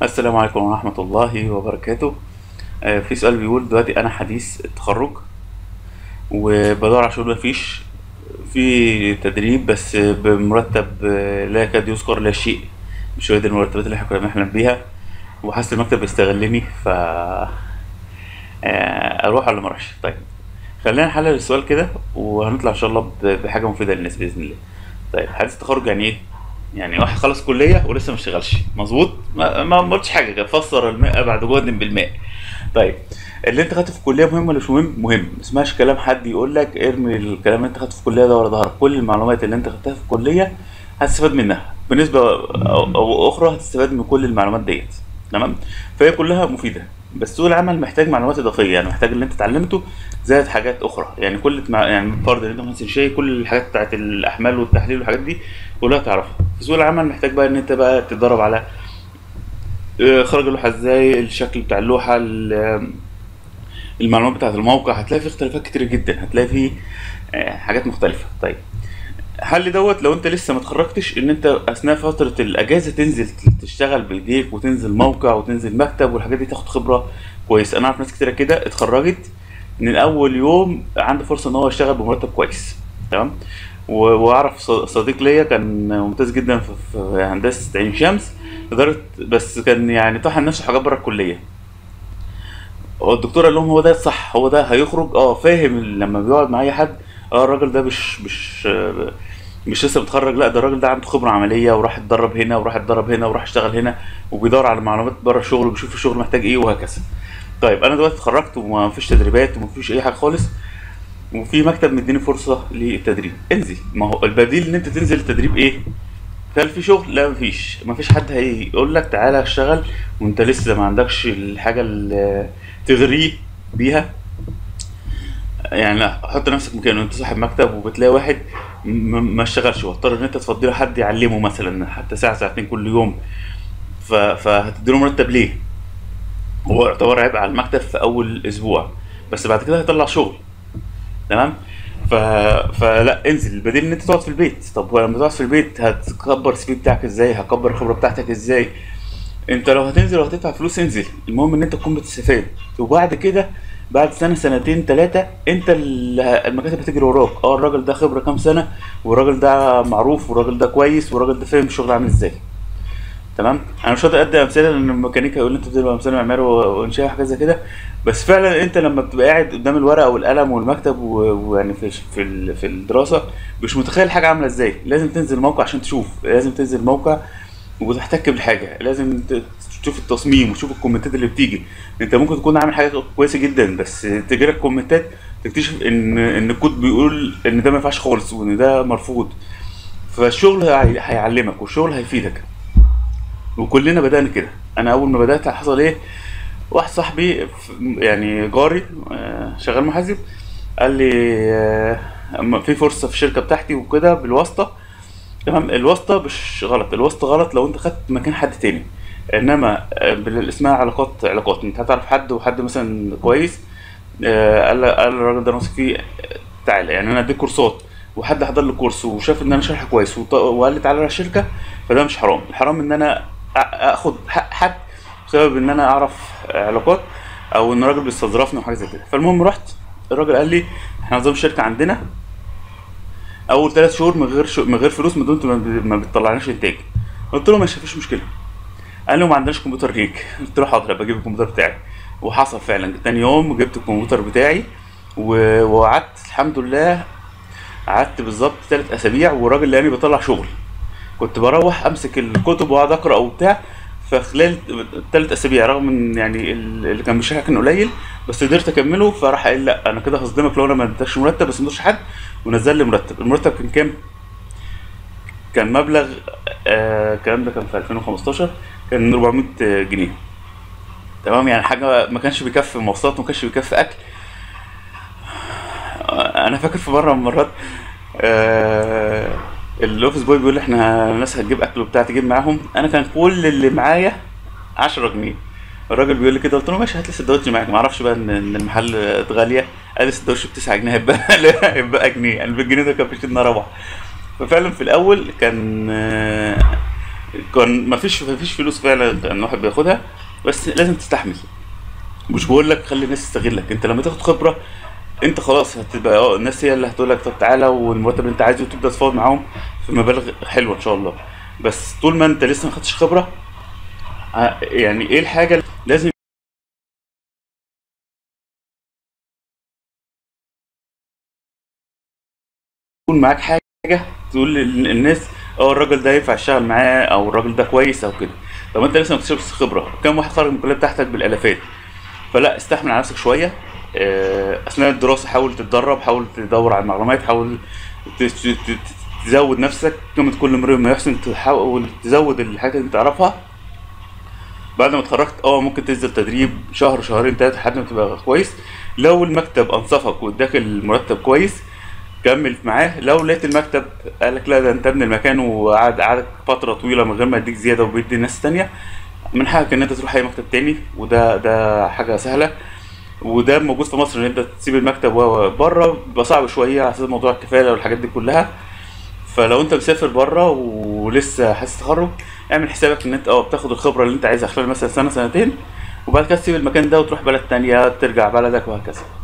السلام عليكم ورحمة الله وبركاته آه، في سؤال بيقول دلوقتي أنا حديث التخرج وبدور على شغل مفيش في تدريب بس بمرتب آه، لا يكاد يذكر لا شيء مش هي دي المرتبات اللي احنا كنا بنحلم بيها وحاسس المكتب بيستغلني ف آه، اروح ولا ما اروحش طيب خلينا نحلل السؤال كده وهنطلع ان شاء الله ب- بحاجه مفيده للناس باذن الله طيب حديث التخرج يعني ايه يعني واحد خلص كليه ولسه ما اشتغلش مظبوط ما ما ما قلتش حاجه كان فسر الماء بعد جهد بالماء طيب اللي انت خدته في الكليه مهم ولا مش مهم مهم ما تسمعش كلام حد يقول لك ارمي الكلام اللي انت خدته في الكليه ده ورا ظهرك كل المعلومات اللي انت خدتها في الكليه هتستفاد منها بنسبه او, أو اخرى هتستفاد من كل المعلومات ديت تمام فهي كلها مفيده بس سوق العمل محتاج معلومات اضافيه يعني محتاج اللي انت اتعلمته زائد حاجات اخرى يعني كل مع... يعني فرض ان انت مهندس شيء كل الحاجات بتاعت الاحمال والتحليل والحاجات دي كلها تعرفها في سوق العمل محتاج بقى ان انت بقى تتدرب على آه، خرج اللوحه ازاي الشكل بتاع اللوحه ال- المعلومات بتاعت الموقع هتلاقي فيه اختلافات كتير جدا هتلاقي فيه آه، حاجات مختلفه طيب حل دوت لو انت لسه ما اتخرجتش ان انت اثناء فتره الاجازه تنزل تشتغل بايديك وتنزل موقع وتنزل مكتب والحاجات دي تاخد خبره كويس انا اعرف ناس كتيره كده اتخرجت من اول يوم عنده فرصه ان هو يشتغل بمرتب كويس تمام و- واعرف ص- صديق ليا كان ممتاز جدا في في هندسه عين شمس قدرت بس كان يعني طحن نفسه حاجات بره الكليه هو الدكتور قال لهم هو ده الصح هو ده هيخرج اه فاهم لما بيقعد مع اي حد اه الراجل ده مش مش آه، مش لسه متخرج لا ده الراجل ده عنده خبره عمليه وراح اتدرب هنا وراح اتدرب هنا وراح اشتغل هنا وبيدور على معلومات بره الشغل وبيشوف الشغل محتاج ايه وهكذا طيب انا دلوقتي اتخرجت وما فيش تدريبات وما فيش اي حاجه خالص وفي مكتب مديني فرصه للتدريب انزل ما هو البديل ان انت تنزل التدريب ايه هل في شغل لا مفيش مفيش حد هيقول لك تعالى اشتغل وانت لسه ما عندكش الحاجه اللي تغريه بيها يعني لا حط نفسك مكانه انت صاحب مكتب وبتلاقي واحد م- ما اشتغلش واضطر ان انت تفضي له حد يعلمه مثلا حتى ساعه ساعتين كل يوم ف... فهتديله مرتب ليه هو يعتبر عبء على المكتب في اول اسبوع بس بعد كده هيطلع شغل تمام ف... فلا انزل البديل ان انت تقعد في البيت طب ولما تقعد في البيت هتكبر السي في بتاعك ازاي هتكبر الخبره بتاعتك ازاي انت لو هتنزل وهتدفع فلوس انزل المهم ان انت تكون بتستفاد وبعد كده بعد سنه سنتين ثلاثه انت ال- المكاتب هتجري وراك اه الراجل ده خبره كام سنه والراجل ده معروف والراجل ده كويس والراجل ده فاهم الشغل عامل ازاي تمام انا مش هقدر ادي امثله لان الميكانيكا يقول لي انت بتبقى امثله معماري و- وانشاء وحاجات زي كده بس فعلا انت لما بتبقى قاعد قدام الورقه والقلم والمكتب و- ويعني في في ال- في الدراسه مش متخيل حاجه عامله ازاي لازم تنزل موقع عشان تشوف لازم تنزل موقع وتحتك بالحاجه لازم ت- تشوف التصميم وتشوف الكومنتات اللي بتيجي انت ممكن تكون عامل حاجه كويسه جدا بس تجيلك كومنتات تكتشف ان ان الكود بيقول ان ده ما ينفعش خالص وان ده مرفوض فالشغل هي- هيعلمك والشغل هيفيدك وكلنا بدأنا كده انا اول ما بدأت حصل ايه واحد صاحبي ف- يعني جاري آه، شغال محاسب قال لي آه، اما في فرصه في الشركه بتاعتي وكده بالواسطه تمام الواسطه مش غلط الواسطه غلط لو انت خدت مكان حد تاني انما آه، بال- اسمها علاقات علاقات انت هتعرف حد وحد مثلا كويس آه، قال قال الراجل ده ناصح فيه آه، تعالى يعني انا اديك كورسات وحد حضر لي كورس وشاف ان انا شارح كويس وط- وقال لي تعالى على الشركه فده مش حرام الحرام ان انا أ- اخد حق حد بسبب ان انا اعرف علاقات او ان الراجل بيستظرفني وحاجه زي كده فالمهم رحت الراجل قال لي احنا نظام الشركه عندنا اول ثلاث شهور من غير شو من غير فلوس من دون ما ب- ما بتطلعناش انتاج قلت له ماشي مفيش مشكله قال لي ما عندناش كمبيوتر ليك قلت له حاضر بجيب الكمبيوتر بتاعي وحصل فعلا تاني يوم جبت الكمبيوتر بتاعي و- وقعدت الحمد لله قعدت بالظبط ثلاث اسابيع والراجل لقاني بطلع شغل كنت بروح امسك الكتب واقعد اقرا وبتاع فخلال ثلاث اسابيع رغم ان يعني ال- اللي كان بيشرح كان قليل بس قدرت اكمله فراح قال لا انا كده هصدمك لو انا ما اديتكش مرتب بس ما اديتش حد ونزل لي مرتب المرتب كان كام؟ كان مبلغ آه الكلام ده كان في 2015 كان 400 جنيه تمام يعني حاجه ما كانش بيكفي مواصلات وما كانش بيكفي اكل آه، انا فاكر في مره من المرات آه الاوفيس بوي بيقول لي احنا الناس هتجيب اكل وبتاع تجيب معاهم انا كان كل اللي معايا 10 جنيه الراجل بيقول لي كده قلت له ماشي هات لي سندوتش معاك ما اعرفش بقى ان إن المحل غاليه قال لي سندوتش ب 9 جنيه هيبقى هيبقى جنيه يعني بالجنيه ده كان بيشتري لنا روح ففعلا في الاول كان آه، كان مفيش مفيش فلوس فعلا ان واحد بياخدها بس لازم تستحمل مش بقول لك خلي الناس تستغلك انت لما تاخد خبره انت خلاص هتبقى اه الناس هي اللي هتقول لك طب تعالى والمرتب اللي انت عايزه وتبدا تفاوض معاهم في مبالغ حلوه ان شاء الله بس طول ما انت لسه ما خدتش خبره ع- يعني ايه الحاجه اللي لازم يكون معاك حاجه تقول للناس اه الراجل ده ينفع يشتغل معاه او الراجل ده كويس او كده طب انت لسه ما اكتسبتش خبره كم واحد خرج من الكليه بتاعتك بالالافات فلا استحمل على نفسك شويه آه، اثناء الدراسه حاول تتدرب حاول تدور على المعلومات حاول ت- ت- ت- تزود نفسك قيمه كل امرئ ما يحسن تحاول تزود الحاجات اللي انت تعرفها بعد ما اتخرجت اه ممكن تنزل تدريب شهر شهرين ثلاثه لحد ما تبقى كويس لو المكتب انصفك واداك المرتب كويس كمل معاه لو لقيت المكتب قال لك لا ده انت ابن المكان وقعد قعدك فتره طويله من غير ما يديك زياده وبيدي ناس تانية من حقك ان انت تروح اي مكتب تاني وده ده حاجه سهله وده موجود في مصر ان انت تسيب المكتب بره بيبقى صعب شويه على اساس موضوع الكفاله والحاجات دي كلها فلو انت مسافر بره ولسه حاسس تخرج اعمل حسابك ان انت اه بتاخد الخبره اللي انت عايزها خلال مثلا سنه سنتين وبعد كده تسيب المكان ده وتروح بلد تانية ترجع بلدك وهكذا